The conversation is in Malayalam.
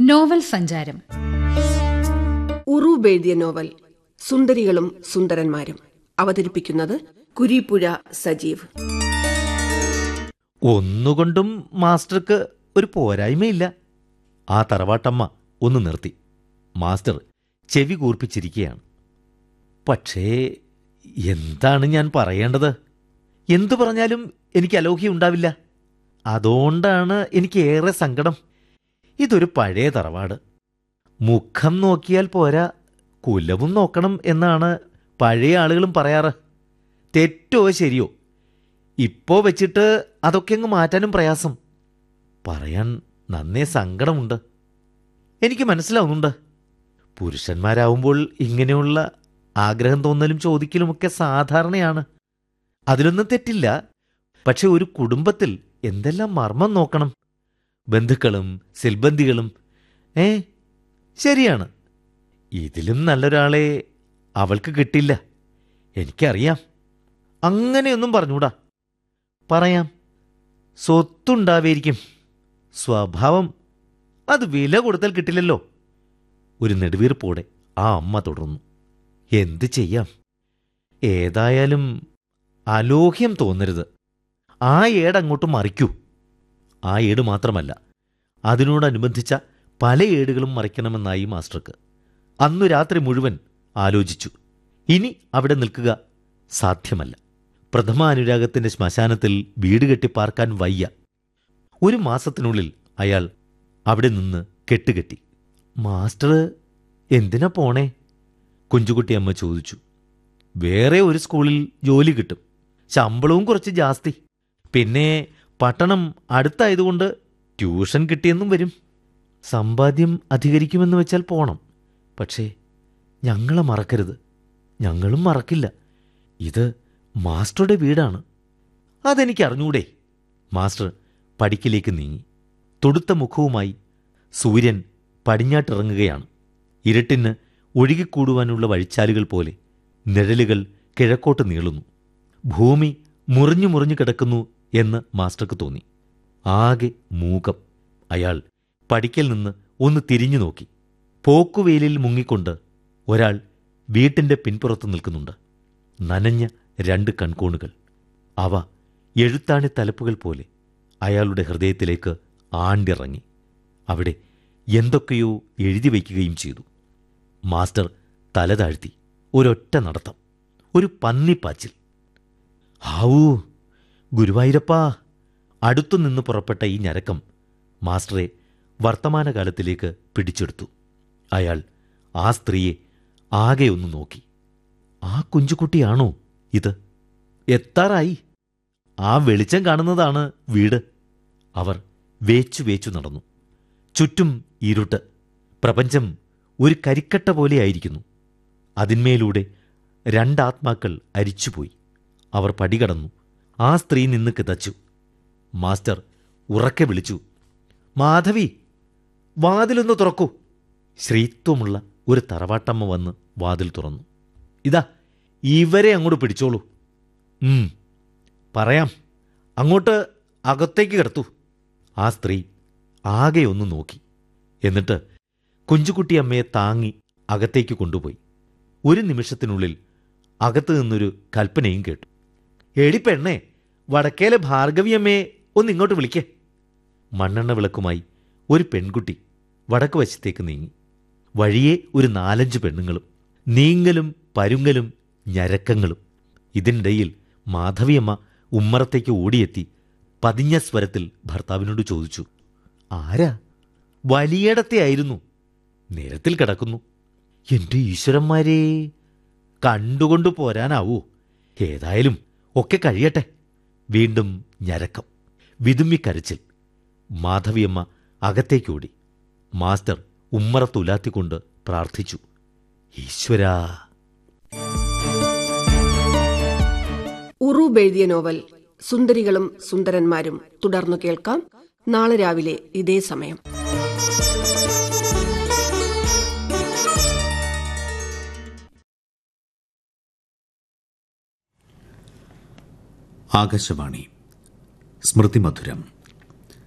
നോവൽ സഞ്ചാരം ഉറൂബ് എഴുതിയ നോവൽ സുന്ദരികളും സുന്ദരന്മാരും അവതരിപ്പിക്കുന്നത് കുരീപ്പുഴ സജീവ് ഒന്നുകൊണ്ടും മാസ്റ്റർക്ക് ഒരു പോരായ്മയില്ല ആ തറവാട്ടമ്മ ഒന്ന് നിർത്തി മാസ്റ്റർ ചെവി കൂർപ്പിച്ചിരിക്കുകയാണ് പക്ഷേ എന്താണ് ഞാൻ പറയേണ്ടത് എന്തു പറഞ്ഞാലും എനിക്ക് അലോഹ്യുണ്ടാവില്ല അതുകൊണ്ടാണ് എനിക്ക് ഏറെ സങ്കടം ഇതൊരു പഴയ തറവാട് മുഖം നോക്കിയാൽ പോരാ കുലവും നോക്കണം എന്നാണ് പഴയ ആളുകളും പറയാറ് തെറ്റോ ശരിയോ ഇപ്പോ വെച്ചിട്ട് അതൊക്കെ അങ്ങ് മാറ്റാനും പ്രയാസം പറയാൻ നന്നേ സങ്കടമുണ്ട് എനിക്ക് മനസ്സിലാവുന്നുണ്ട് പുരുഷന്മാരാവുമ്പോൾ ഇങ്ങനെയുള്ള ആഗ്രഹം തോന്നലും ചോദിക്കലുമൊക്കെ സാധാരണയാണ് അതിലൊന്നും തെറ്റില്ല പക്ഷെ ഒരു കുടുംബത്തിൽ എന്തെല്ലാം മർമ്മം നോക്കണം ബന്ധുക്കളും സിൽബന്ധികളും ഏ ശരിയാണ് ഇതിലും നല്ലൊരാളെ അവൾക്ക് കിട്ടില്ല എനിക്കറിയാം അങ്ങനെയൊന്നും പറഞ്ഞൂടാ പറയാം സ്വത്തുണ്ടാവേയിരിക്കും സ്വഭാവം അത് വില കൊടുത്താൽ കിട്ടില്ലല്ലോ ഒരു നെടുവീർപ്പോടെ ആ അമ്മ തുടർന്നു എന്ത് ചെയ്യാം ഏതായാലും അലോഹ്യം തോന്നരുത് ആ ഏടങ്ങോട്ട് മറിക്കൂ ആ ഏട് മാത്രമല്ല അതിനോടനുബന്ധിച്ച പല ഏടുകളും മറിക്കണമെന്നായി മാസ്റ്റർക്ക് അന്നു രാത്രി മുഴുവൻ ആലോചിച്ചു ഇനി അവിടെ നിൽക്കുക സാധ്യമല്ല പ്രഥമാനുരാഗത്തിന്റെ ശ്മശാനത്തിൽ വീട് കെട്ടി പാർക്കാൻ വയ്യ ഒരു മാസത്തിനുള്ളിൽ അയാൾ അവിടെ നിന്ന് കെട്ടുകെട്ടി മാസ്റ്റർ എന്തിനാ പോണേ കുഞ്ചുകുട്ടിയമ്മ ചോദിച്ചു വേറെ ഒരു സ്കൂളിൽ ജോലി കിട്ടും ശമ്പളവും കുറച്ച് ജാസ്തി പിന്നെ പട്ടണം അടുത്തായതുകൊണ്ട് ട്യൂഷൻ കിട്ടിയെന്നും വരും സമ്പാദ്യം അധികരിക്കുമെന്ന് വെച്ചാൽ പോണം പക്ഷേ ഞങ്ങളെ മറക്കരുത് ഞങ്ങളും മറക്കില്ല ഇത് മാസ്റ്ററുടെ വീടാണ് അതെനിക്ക് അറിഞ്ഞൂടെ മാസ്റ്റർ പടിക്കിലേക്ക് നീങ്ങി തൊടുത്ത മുഖവുമായി സൂര്യൻ പടിഞ്ഞാട്ടിറങ്ങുകയാണ് ഇരുട്ടിന് ഒഴുകിക്കൂടുവാനുള്ള വഴിച്ചാലുകൾ പോലെ നിഴലുകൾ കിഴക്കോട്ട് നീളുന്നു ഭൂമി മുറിഞ്ഞു മുറിഞ്ഞു കിടക്കുന്നു എന്ന് മാസ്റ്റർക്ക് തോന്നി ആകെ മൂകം അയാൾ പടിക്കൽ നിന്ന് ഒന്ന് തിരിഞ്ഞു നോക്കി പോക്കുവെയിലിൽ മുങ്ങിക്കൊണ്ട് ഒരാൾ വീട്ടിന്റെ പിൻപുറത്ത് നിൽക്കുന്നുണ്ട് നനഞ്ഞ രണ്ട് കൺകോണുകൾ അവ എഴുത്താണി തലപ്പുകൾ പോലെ അയാളുടെ ഹൃദയത്തിലേക്ക് ആണ്ടിറങ്ങി അവിടെ എന്തൊക്കെയോ എഴുതി വയ്ക്കുകയും ചെയ്തു മാസ്റ്റർ തല താഴ്ത്തി ഒരൊറ്റ നടത്തം ഒരു പന്നിപ്പാച്ചിൽ ഹാവൂ ഗുരുവായൂരപ്പാ അടുത്തുനിന്ന് പുറപ്പെട്ട ഈ ഞരക്കം മാസ്റ്ററെ വർത്തമാനകാലത്തിലേക്ക് പിടിച്ചെടുത്തു അയാൾ ആ സ്ത്രീയെ ആകെ ഒന്ന് നോക്കി ആ കുഞ്ചുകുട്ടിയാണോ ഇത് എത്താറായി ആ വെളിച്ചം കാണുന്നതാണ് വീട് അവർ വേച്ചു വേച്ചു നടന്നു ചുറ്റും ഇരുട്ട് പ്രപഞ്ചം ഒരു കരിക്കട്ട പോലെയായിരിക്കുന്നു അതിന്മേലൂടെ രണ്ടാത്മാക്കൾ അരിച്ചുപോയി അവർ പടികടന്നു ആ സ്ത്രീ നിന്ന് കിതച്ചു മാസ്റ്റർ ഉറക്കെ വിളിച്ചു മാധവി വാതിലൊന്ന് തുറക്കൂ ശ്രീത്വമുള്ള ഒരു തറവാട്ടമ്മ വന്ന് വാതിൽ തുറന്നു ഇതാ ഇവരെ അങ്ങോട്ട് പിടിച്ചോളൂ ഉം പറയാം അങ്ങോട്ട് അകത്തേക്ക് കിടത്തു ആ സ്ത്രീ ആകെ ഒന്ന് നോക്കി എന്നിട്ട് കുഞ്ചുകുട്ടിയമ്മയെ താങ്ങി അകത്തേക്ക് കൊണ്ടുപോയി ഒരു നിമിഷത്തിനുള്ളിൽ അകത്തു നിന്നൊരു കൽപ്പനയും കേട്ടു എടി പെണ്ണേ വടക്കേലെ ഭാർഗവിയമ്മയെ ഒന്ന് ഇങ്ങോട്ട് വിളിക്കേ മണ്ണെണ്ണ വിളക്കുമായി ഒരു പെൺകുട്ടി വടക്ക് വശത്തേക്ക് നീങ്ങി വഴിയെ ഒരു നാലഞ്ച് പെണ്ണുങ്ങളും നീങ്ങലും പരുങ്ങലും ഞരക്കങ്ങളും ഇതിനിടയിൽ മാധവിയമ്മ ഉമ്മറത്തേക്ക് ഓടിയെത്തി പതിഞ്ഞ സ്വരത്തിൽ ഭർത്താവിനോട് ചോദിച്ചു ആരാ വലിയടത്തെ ആയിരുന്നു നിരത്തിൽ കിടക്കുന്നു എന്റെ ഈശ്വരന്മാരേ കണ്ടുകൊണ്ടു പോരാനാവൂ ഏതായാലും ഒക്കെ കഴിയട്ടെ വീണ്ടും ഞരക്കം വിതുമ്മിക്കരച്ചിൽ മാധവിയമ്മ അകത്തേക്കോടി മാസ്റ്റർ ഉമ്മറത്തുലാത്തിക്കൊണ്ട് പ്രാർത്ഥിച്ചു ഈശ്വരാ ഉറൂബ് എഴുതിയ നോവൽ സുന്ദരികളും സുന്ദരന്മാരും തുടർന്നു കേൾക്കാം നാളെ രാവിലെ ഇതേ സമയം ആകാശവാണി സ്മൃതിമധുരം